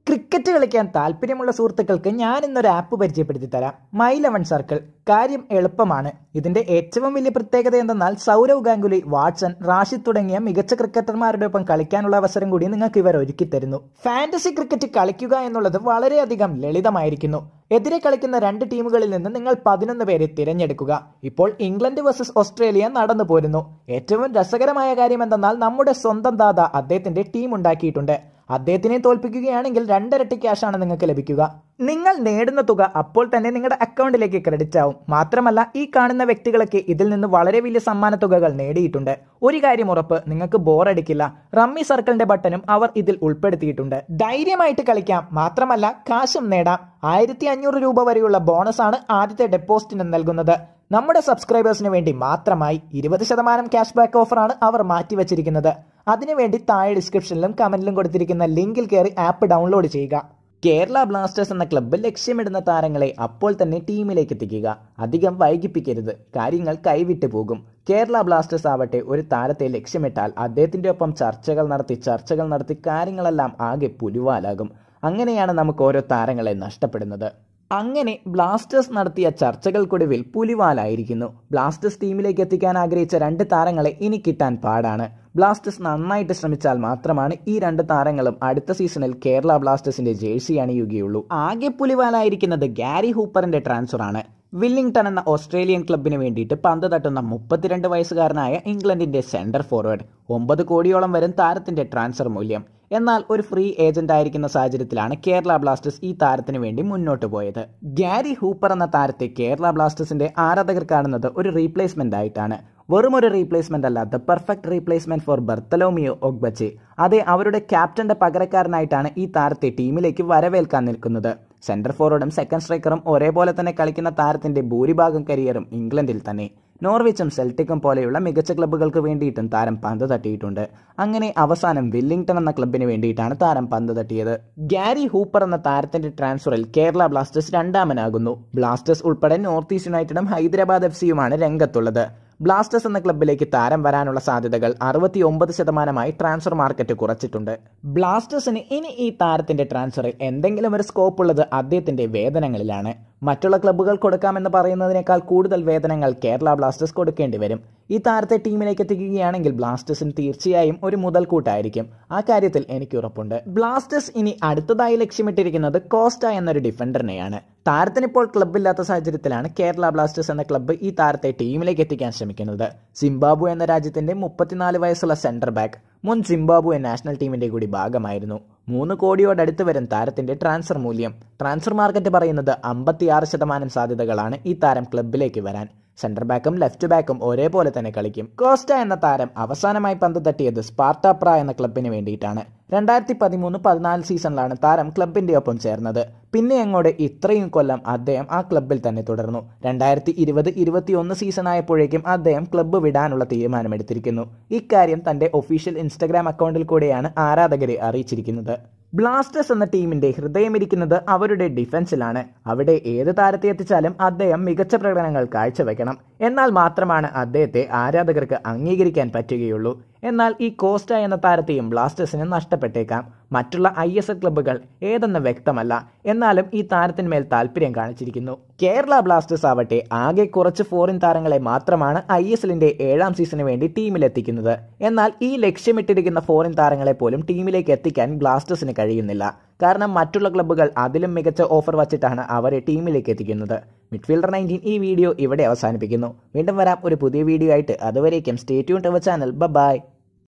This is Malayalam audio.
ക്രിക്കറ്റ് കളിക്കാൻ താല്പര്യമുള്ള സുഹൃത്തുക്കൾക്ക് ഞാൻ ഇന്നൊരു ആപ്പ് പരിചയപ്പെടുത്തി തരാം മൈ ലെവൻ സർക്കിൾ കാര്യം എളുപ്പമാണ് ഇതിന്റെ ഏറ്റവും വലിയ പ്രത്യേകത എന്തെന്നാൽ സൗരവ് ഗാംഗുലി വാട്സൺ റാഷിദ് തുടങ്ങിയ മികച്ച ക്രിക്കറ്റർമാരുടെ ഒപ്പം കളിക്കാനുള്ള അവസരം കൂടി നിങ്ങൾക്ക് ഇവർ ഒരുക്കി തരുന്നു ഫാന്റസി ക്രിക്കറ്റ് കളിക്കുക എന്നുള്ളത് വളരെയധികം ലളിതമായിരിക്കുന്നു എതിരെ കളിക്കുന്ന രണ്ട് ടീമുകളിൽ നിന്ന് നിങ്ങൾ പതിനൊന്ന് പേരെ തിരഞ്ഞെടുക്കുക ഇപ്പോൾ ഇംഗ്ലണ്ട് വേഴ്സസ് ഓസ്ട്രേലിയ നടന്നു പോരുന്നു ഏറ്റവും രസകരമായ കാര്യം എന്തെന്നാൽ നമ്മുടെ സ്വന്തം ദാദ അദ്ദേഹത്തിന്റെ ടീം ഉണ്ടാക്കിയിട്ടുണ്ട് അദ്ദേഹത്തിനെ തോൽപ്പിക്കുകയാണെങ്കിൽ രണ്ടിരട്ടി ക്യാഷാണ് നിങ്ങൾക്ക് ലഭിക്കുക നിങ്ങൾ നേടുന്ന തുക അപ്പോൾ തന്നെ നിങ്ങളുടെ അക്കൗണ്ടിലേക്ക് ക്രെഡിറ്റ് ആവും മാത്രമല്ല ഈ കാണുന്ന വ്യക്തികളൊക്കെ ഇതിൽ നിന്ന് വളരെ വലിയ സമ്മാന തുകകൾ നേടിയിട്ടുണ്ട് ഒരു കാര്യം ഉറപ്പ് നിങ്ങൾക്ക് ബോറടിക്കില്ല റമ്മി സർക്കിളിന്റെ ബട്ടണും അവർ ഇതിൽ ഉൾപ്പെടുത്തിയിട്ടുണ്ട് ധൈര്യമായിട്ട് കളിക്കാം മാത്രമല്ല കാശും നേടാം ആയിരത്തി അഞ്ഞൂറ് രൂപ വരെയുള്ള ബോണസ് ആണ് ആദ്യത്തെ ഡെപ്പോസിറ്റിന് നൽകുന്നത് നമ്മുടെ സബ്സ്ക്രൈബേഴ്സിന് വേണ്ടി മാത്രമായി ഇരുപത് ശതമാനം ക്യാഷ് ബാക്ക് ഓഫറാണ് അവർ മാറ്റിവെച്ചിരിക്കുന്നത് അതിനുവേണ്ടി താഴെ ഡിസ്ക്രിപ്ഷനിലും കമന്റിലും കൊടുത്തിരിക്കുന്ന ലിങ്കിൽ കയറി ആപ്പ് ഡൗൺലോഡ് ചെയ്യുക കേരള ബ്ലാസ്റ്റേഴ്സ് എന്ന ക്ലബ്ബ് ലക്ഷ്യമിടുന്ന താരങ്ങളെ അപ്പോൾ തന്നെ ടീമിലേക്ക് എത്തിക്കുക അധികം വൈകിപ്പിക്കരുത് കാര്യങ്ങൾ കൈവിട്ടു പോകും കേരള ബ്ലാസ്റ്റേഴ്സ് ആവട്ടെ ഒരു താരത്തെ ലക്ഷ്യമിട്ടാൽ അദ്ദേഹത്തിന്റെ ഒപ്പം ചർച്ചകൾ നടത്തി ചർച്ചകൾ നടത്തി കാര്യങ്ങളെല്ലാം ആകെ പുലിവാലാകും അങ്ങനെയാണ് നമുക്ക് ഓരോ താരങ്ങളെ നഷ്ടപ്പെടുന്നത് അങ്ങനെ ബ്ലാസ്റ്റേഴ്സ് നടത്തിയ ചർച്ചകൾക്കൊടുവിൽ പുലിവാലായിരിക്കുന്നു ബ്ലാസ്റ്റേഴ്സ് ടീമിലേക്ക് എത്തിക്കാൻ ആഗ്രഹിച്ച രണ്ട് താരങ്ങളെ ഇനി കിട്ടാൻ പാടാണ് ബ്ലാസ്റ്റേഴ്സ് നന്നായിട്ട് ശ്രമിച്ചാൽ മാത്രമാണ് ഈ രണ്ട് താരങ്ങളും അടുത്ത സീസണിൽ കേരള ബ്ലാസ്റ്റേഴ്സിന്റെ ജേഴ്സി അണിയുകയുള്ളൂ ആകെ പുലിവാലായിരിക്കുന്നത് ഗാരി ഹൂപ്പറിന്റെ ട്രാൻസ്ഫർ ആണ് വില്ലിംഗ്ടൺ എന്ന ഓസ്ട്രേലിയൻ ക്ലബിന് വേണ്ടിയിട്ട് പന്ത് തട്ടുന്ന മുപ്പത്തിരണ്ട് വയസ്സുകാരനായ ഇംഗ്ലണ്ടിന്റെ സെന്റർ ഫോർവേഡ് ഒമ്പത് കോടിയോളം വരും താരത്തിന്റെ ട്രാൻസ്ഫർ മൂല്യം എന്നാൽ ഒരു ഫ്രീ ഏജന്റ് ആയിരിക്കുന്ന സാഹചര്യത്തിലാണ് കേരള ബ്ലാസ്റ്റേഴ്സ് ഈ താരത്തിന് വേണ്ടി മുന്നോട്ട് പോയത് ഗാരി ഹൂപ്പർ എന്ന താരത്തെ കേരള ബ്ലാസ്റ്റേഴ്സിന്റെ ആരാധകർ കാണുന്നത് ഒരു റീപ്ലേസ്മെന്റ് ആയിട്ടാണ് വെറും ഒരു റീപ്ലേസ്മെന്റ് അല്ല the perfect replacement for Bartholomew Ogbeche അതെ അവരുടെ ക്യാപ്റ്റന്റെ പകരക്കാരനായിട്ടാണ് ഈ താരത്തെ ടീമിലേക്ക് വരവേൽക്കാൻ നിൽക്കുന്നത് സെന്റർ ഫോർവേഡും സെക്കൻഡ് സ്ട്രൈക്കറും ഒരേപോലെ തന്നെ കളിക്കുന്ന താരത്തിന്റെ ഭൂരിഭാഗം കരിയറും ഇംഗ്ലണ്ടിൽ തന്നെ നോർവിച്ചും സെൽറ്റിക്കും പോലെയുള്ള മികച്ച ക്ലബ്ബുകൾക്ക് വേണ്ടിയിട്ടും താരം പന്ത് തട്ടിയിട്ടുണ്ട് അങ്ങനെ അവസാനം വില്ലിംഗ്ടൺ എന്ന ക്ലബിന് വേണ്ടിയിട്ടാണ് താരം പന്ത് തട്ടിയത് ഗാരി ഹൂപ്പർ എന്ന താരത്തിന്റെ ട്രാൻസ്ഫറിൽ കേരള ബ്ലാസ്റ്റേഴ്സ് രണ്ടാമനാകുന്നു ബ്ലാസ്റ്റേഴ്സ് ഉൾപ്പെടെ നോർത്ത് ഈസ്റ്റ് യുണൈറ്റഡും ഹൈദരാബാദ് എഫ് സിയുമാണ് രംഗത്തുള്ളത് ബ്ലാസ്റ്റേഴ്സ് എന്ന ക്ലബിലേക്ക് താരം വരാനുള്ള സാധ്യതകൾ അറുപത്തി ഒമ്പത് ശതമാനമായി ട്രാൻസ്ഫർ മാർക്കറ്റ് കുറച്ചിട്ടുണ്ട് ബ്ലാസ്റ്റേഴ്സിന് ഇനി ഈ താരത്തിന്റെ ട്രാൻസ്ഫറിൽ എന്തെങ്കിലും ഒരു സ്കോപ്പ് ഉള്ളത് അദ്ദേഹത്തിന്റെ വേതനങ്ങളിലാണ് മറ്റുള്ള ക്ലബ്ബുകൾ കൊടുക്കാമെന്ന് പറയുന്നതിനേക്കാൾ കൂടുതൽ വേതനങ്ങൾ കേരള ബ്ലാസ്റ്റേഴ്സ് കൊടുക്കേണ്ടി വരും ഈ താരത്തെ ടീമിലേക്ക് എത്തിക്കുകയാണെങ്കിൽ ബ്ലാസ്റ്റേഴ്സിന് തീർച്ചയായും ഒരു മുതൽക്കൂട്ടായിരിക്കും ആ കാര്യത്തിൽ എനിക്ക് ഉറപ്പുണ്ട് ബ്ലാസ്റ്റേഴ്സ് ഇനി അടുത്തതായി ലക്ഷ്യമിട്ടിരിക്കുന്നത് കോസ്റ്റ എന്നൊരു ഡിഫൻഡറിനെയാണ് താരത്തിന് ഇപ്പോൾ ക്ലബ്ബില്ലാത്ത സാഹചര്യത്തിലാണ് കേരള ബ്ലാസ്റ്റേഴ്സ് എന്ന ക്ലബ്ബ് ഈ താരത്തെ ടീമിലേക്ക് എത്തിക്കാൻ ശ്രമിക്കുന്നത് സിംബാബു എന്ന രാജ്യത്തിന്റെ മുപ്പത്തിനാല് വയസ്സുള്ള സെന്റർ ബാക്ക് മുൻ സിംബാബുവെ നാഷണൽ ടീമിന്റെ കൂടി ഭാഗമായിരുന്നു മൂന്ന് കോടിയോടടുത്ത് വരും താരത്തിന്റെ ട്രാൻസ്ഫർ മൂല്യം ട്രാൻസ്ഫർ മാർക്കറ്റ് പറയുന്നത് അമ്പത്തിയാറ് ശതമാനം സാധ്യതകളാണ് ഈ താരം ക്ലബിലേക്ക് വരാൻ സെന്റർ ബാക്കും ലെഫ്റ്റ് ബാക്കും ഒരേപോലെ തന്നെ കളിക്കും കോസ്റ്റ എന്ന താരം അവസാനമായി പന്ത് തട്ടിയത് സ്പാർട്ട പ്ര എന്ന ക്ലബിന് വേണ്ടിയിട്ടാണ് രണ്ടായിരത്തി പതിമൂന്ന് പതിനാല് സീസണിലാണ് താരം ക്ലബിന്റെ ഒപ്പം ചേർന്നത് പിന്നെ അങ്ങോട്ട് ഇത്രയും കൊല്ലം അദ്ദേഹം ആ ക്ലബിൽ തന്നെ തുടർന്നു രണ്ടായിരത്തി ഇരുപത് ഇരുപത്തിയൊന്ന് സീസൺ ആയപ്പോഴേക്കും അദ്ദേഹം ക്ലബ്ബ് വിടാനുള്ള തീരുമാനമെടുത്തിരിക്കുന്നു ഇക്കാര്യം തന്റെ ഒഫീഷ്യൽ ഇൻസ്റ്റഗ്രാം അക്കൗണ്ടിൽ കൂടെയാണ് ആരാധകരെ അറിയിച്ചിരിക്കുന്നത് ബ്ലാസ്റ്റേഴ്സ് എന്ന ടീമിന്റെ ഹൃദയമിരിക്കുന്നത് അവരുടെ ഡിഫൻസിലാണ് അവിടെ ഏത് താരത്തെ എത്തിച്ചാലും അദ്ദേഹം മികച്ച പ്രകടനങ്ങൾ കാഴ്ചവെക്കണം എന്നാൽ മാത്രമാണ് അദ്ദേഹത്തെ ആരാധകർക്ക് അംഗീകരിക്കാൻ പറ്റുകയുള്ളൂ എന്നാൽ ഈ കോസ്റ്റ എന്ന താരത്തെയും ബ്ലാസ്റ്റേഴ്സിന് നഷ്ടപ്പെട്ടേക്കാം മറ്റുള്ള ഐ എസ് എൽ ക്ലബ്ബുകൾ ഏതെന്ന് വ്യക്തമല്ല എന്നാലും ഈ താരത്തിന്മേൽ താല്പര്യം കാണിച്ചിരിക്കുന്നു കേരള ബ്ലാസ്റ്റേഴ്സ് ആവട്ടെ ആകെ കുറച്ച് ഫോറിൻ താരങ്ങളെ മാത്രമാണ് ഐ എസ് എല്ലിന്റെ ഏഴാം സീസണിന് വേണ്ടി ടീമിലെത്തിക്കുന്നത് എന്നാൽ ഈ ലക്ഷ്യമിട്ടിരിക്കുന്ന ഫോറിൻ താരങ്ങളെ പോലും ടീമിലേക്ക് എത്തിക്കാൻ ബ്ലാസ്റ്റേഴ്സിന് കഴിയുന്നില്ല കാരണം മറ്റുള്ള ക്ലബ്ബുകൾ അതിലും മികച്ച ഓഫർ വച്ചിട്ടാണ് അവരെ ടീമിലേക്ക് എത്തിക്കുന്നത് മിഡ്ഫീൽഡർ നയൻറ്റീൻ ഈ വീഡിയോ ഇവിടെ അവസാനിപ്പിക്കുന്നു വീണ്ടും വരാം ഒരു പുതിയ വീഡിയോ ആയിട്ട് അതുവരേക്കും stay tune to channel by